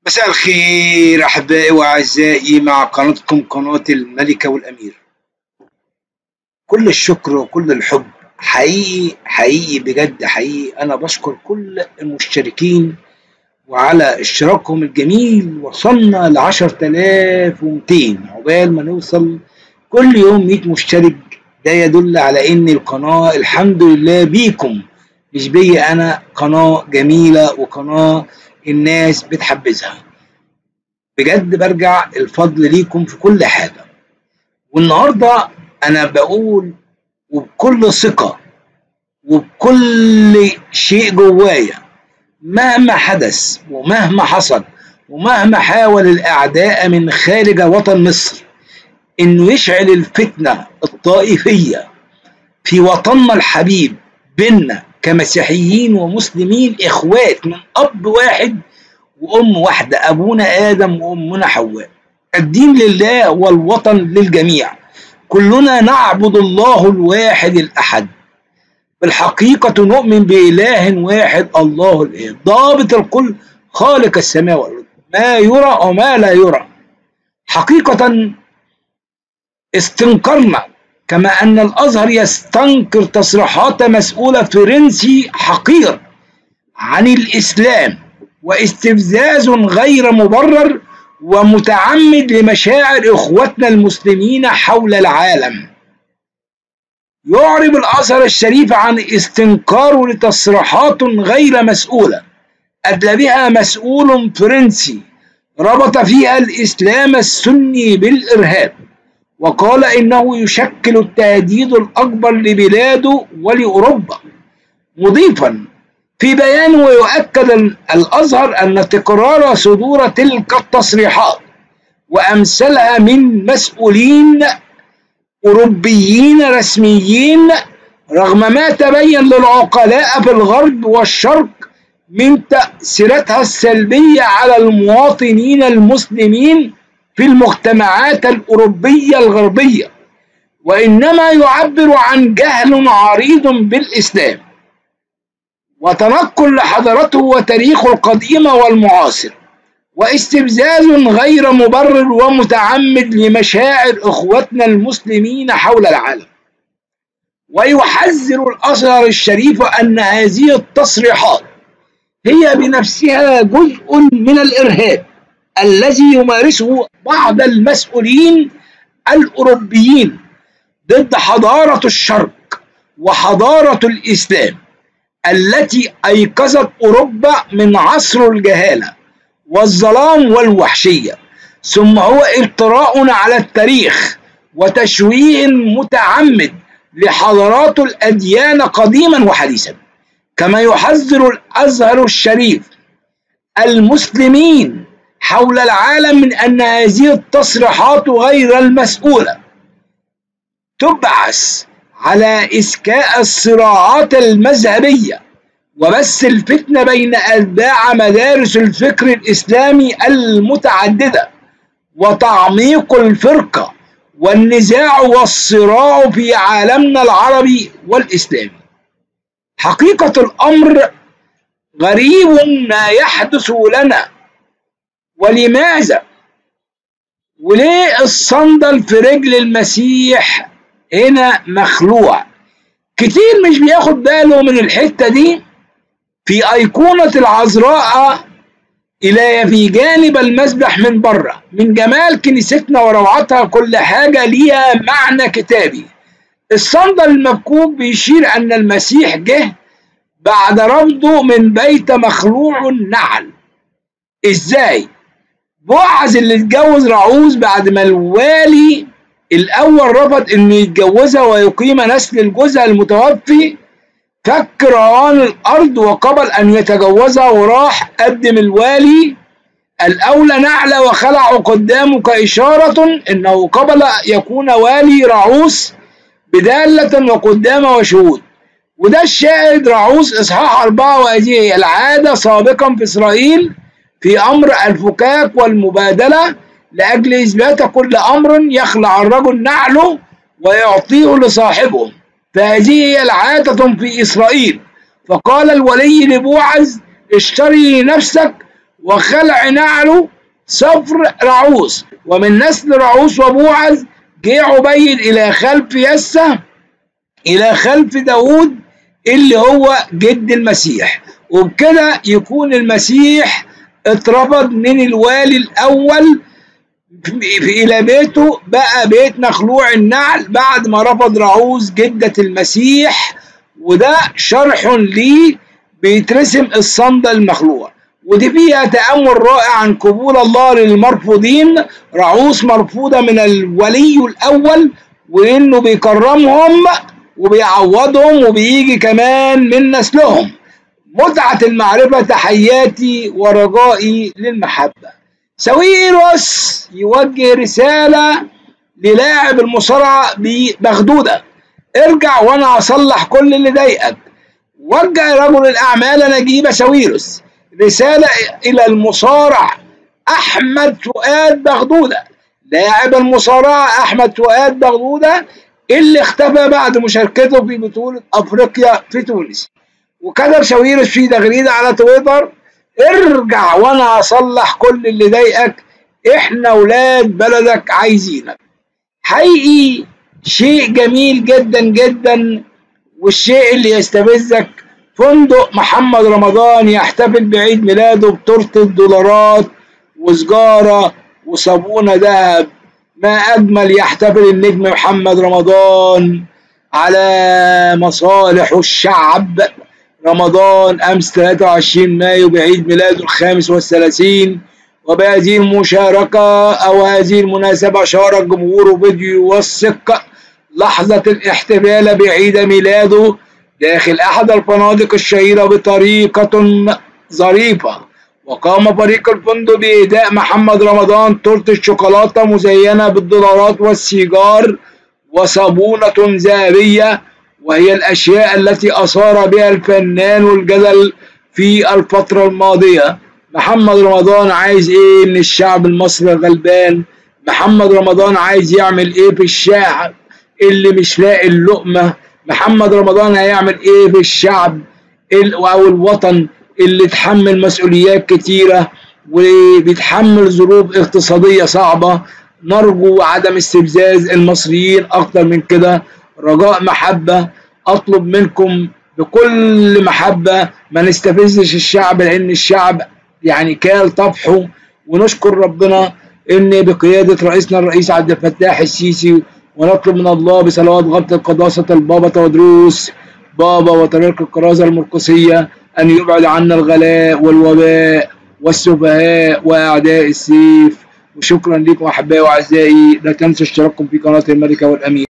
مساء الخير أحبائي وأعزائي مع قناتكم قناة الملكة والأمير كل الشكر وكل الحب حقيقي حقيقي بجد حقيقي أنا بشكر كل المشتركين وعلى اشتراكهم الجميل وصلنا لعشر تلاف ومتين عقبال ما نوصل كل يوم مية مشترك ده يدل على ان القناة الحمد لله بيكم مش بيا انا قناة جميلة وقناة الناس بتحبذها بجد برجع الفضل ليكم في كل حاجة والنهاردة انا بقول وبكل ثقة وبكل شيء جوايا مهما حدث ومهما حصل ومهما حاول الأعداء من خارج وطن مصر إنه يشعل الفتنة الطائفية في وطننا الحبيب بينا كمسيحيين ومسلمين إخوات من أب واحد وأم واحدة أبونا آدم وأمنا حواء الدين لله والوطن للجميع كلنا نعبد الله الواحد الأحد بالحقيقة نؤمن بإله واحد الله الإله ضابط الكل خالق السماء والأرض ما يرى وما لا يرى حقيقة استنكرنا كما أن الأزهر يستنكر تصريحات مسؤولة فرنسي حقير عن الإسلام واستفزاز غير مبرر ومتعمد لمشاعر إخوتنا المسلمين حول العالم يعرب الأزهر الشريف عن استنكاره لتصريحات غير مسؤولة أدلى بها مسؤول فرنسي ربط فيها الإسلام السني بالإرهاب وقال إنه يشكل التهديد الأكبر لبلاده ولأوروبا مضيفا في بيان ويؤكد الأزهر أن تكرار صدور تلك التصريحات وأمثالها من مسؤولين أوروبيين رسميين رغم ما تبين للعقلاء في الغرب والشرق من تأثيراتها السلبية على المواطنين المسلمين في المجتمعات الأوروبية الغربية وإنما يعبر عن جهل عريض بالإسلام وتنقل لحضارته وتاريخه القديم والمعاصر واستفزاز غير مبرر ومتعمد لمشاعر اخوتنا المسلمين حول العالم ويحذر الازهر الشريف ان هذه التصريحات هي بنفسها جزء من الارهاب الذي يمارسه بعض المسؤولين الاوروبيين ضد حضاره الشرق وحضاره الاسلام التي ايقظت اوروبا من عصر الجهاله والظلام والوحشية ثم هو افتراء على التاريخ وتشويه متعمد لحضارات الأديان قديما وحديثا كما يحذر الأزهر الشريف المسلمين حول العالم من أن هذه التصريحات غير المسؤولة تبعث على إسكاء الصراعات المذهبية وبث الفتنة بين أتباع مدارس الفكر الإسلامي المتعددة وتعميق الفرقة والنزاع والصراع في عالمنا العربي والإسلامي حقيقة الأمر غريب ما يحدث لنا ولماذا وليه الصندل في رجل المسيح هنا مخلوع كتير مش بياخد باله من الحتة دي في أيقونة العذراء إلى في جانب المسبح من بره من جمال كنيستنا وروعتها كل حاجة ليها معنى كتابي الصندل المفكوك بيشير أن المسيح جه بعد رفضه من بيت مخلوع النعل إزاي؟ بوعز اللي اتجوز رعوز بعد ما الوالي الأول رفض إنه يتجوزها ويقيم نسل الجوزها المتوفي فك رهان الأرض وقبل أن يتجوزها وراح قدم الوالي الأولى نعلة وخلعه قدامه كإشارة إنه قبل يكون والي رعوس بدالة وقدامه وشهود وده الشاهد رعوس إصحاح أربعة وهذه العادة سابقا في إسرائيل في أمر الفكاك والمبادلة لأجل إثبات كل أمر يخلع الرجل نعله ويعطيه لصاحبه فهذه هي العادة في إسرائيل فقال الولي لبوعز اشتري نفسك وخلع نعله صفر رعوس ومن نسل رعوس وبوعز جه عبيد إلى خلف يسة إلى خلف داود اللي هو جد المسيح وبكده يكون المسيح اترفض من الوالي الأول إلى بيته بقى بيت مخلوع النعل بعد ما رفض رعوز جدة المسيح وده شرح ليه بيترسم الصندة المخلوع ودي فيها تأمل رائع عن قبول الله للمرفوضين رعوس مرفوضة من الولي الأول وإنه بيكرمهم وبيعوضهم وبيجي كمان من نسلهم متعة المعرفة تحياتي ورجائي للمحبة ساويرس يوجه رسالة للاعب المصارعة بمخدودة ارجع وانا هصلح كل اللي ضايقك وجه رجل الاعمال نجيب ساويرس رسالة الى المصارع احمد فؤاد بغدودة لاعب المصارعة احمد فؤاد بغدودة اللي اختفى بعد مشاركته في بطولة افريقيا في تونس وكتب ساويرس في تغريدة على تويتر ارجع وانا هصلح كل اللي ضايقك احنا ولاد بلدك عايزينك حقيقي شيء جميل جدا جدا والشيء اللي يستفزك فندق محمد رمضان يحتفل بعيد ميلاده بتورتة دولارات وسجارة وصابونة ذهب ما أجمل يحتفل النجم محمد رمضان على مصالح الشعب رمضان أمس 23 مايو بعيد ميلاده الخامس والثلاثين وبهذه المشاركة أو هذه المناسبة شارك جمهور فيديو يوثق لحظة الاحتفال بعيد ميلاده داخل أحد الفنادق الشهيرة بطريقة ظريفة وقام فريق الفندق بإهداء محمد رمضان تورتة شوكولاتة مزينة بالدولارات والسيجار وصابونة ذهبية وهي الأشياء التي أثار بها الفنان الجدل في الفترة الماضية محمد رمضان عايز إيه من الشعب المصري الغلبان محمد رمضان عايز يعمل إيه في الشعب اللي مش لاقي اللقمة محمد رمضان هيعمل إيه في الشعب أو الوطن اللي اتحمل مسؤوليات كتيرة وبيتحمل ظروف اقتصادية صعبة نرجو عدم استفزاز المصريين أكتر من كده رجاء محبة أطلب منكم بكل محبة ما نستفزش الشعب لأن الشعب يعني كال طفحه ونشكر ربنا إن بقيادة رئيسنا الرئيس عبد الفتاح السيسي ونطلب من الله بصلوات غبطة قداسة البابا تودروس بابا وطريق الكرازة المرقسية أن يبعد عنا الغلاء والوباء والسفهاء وأعداء السيف وشكرا لكم أحبائي وأعزائي لا تنسوا اشتراككم في قناة الملكة والأمير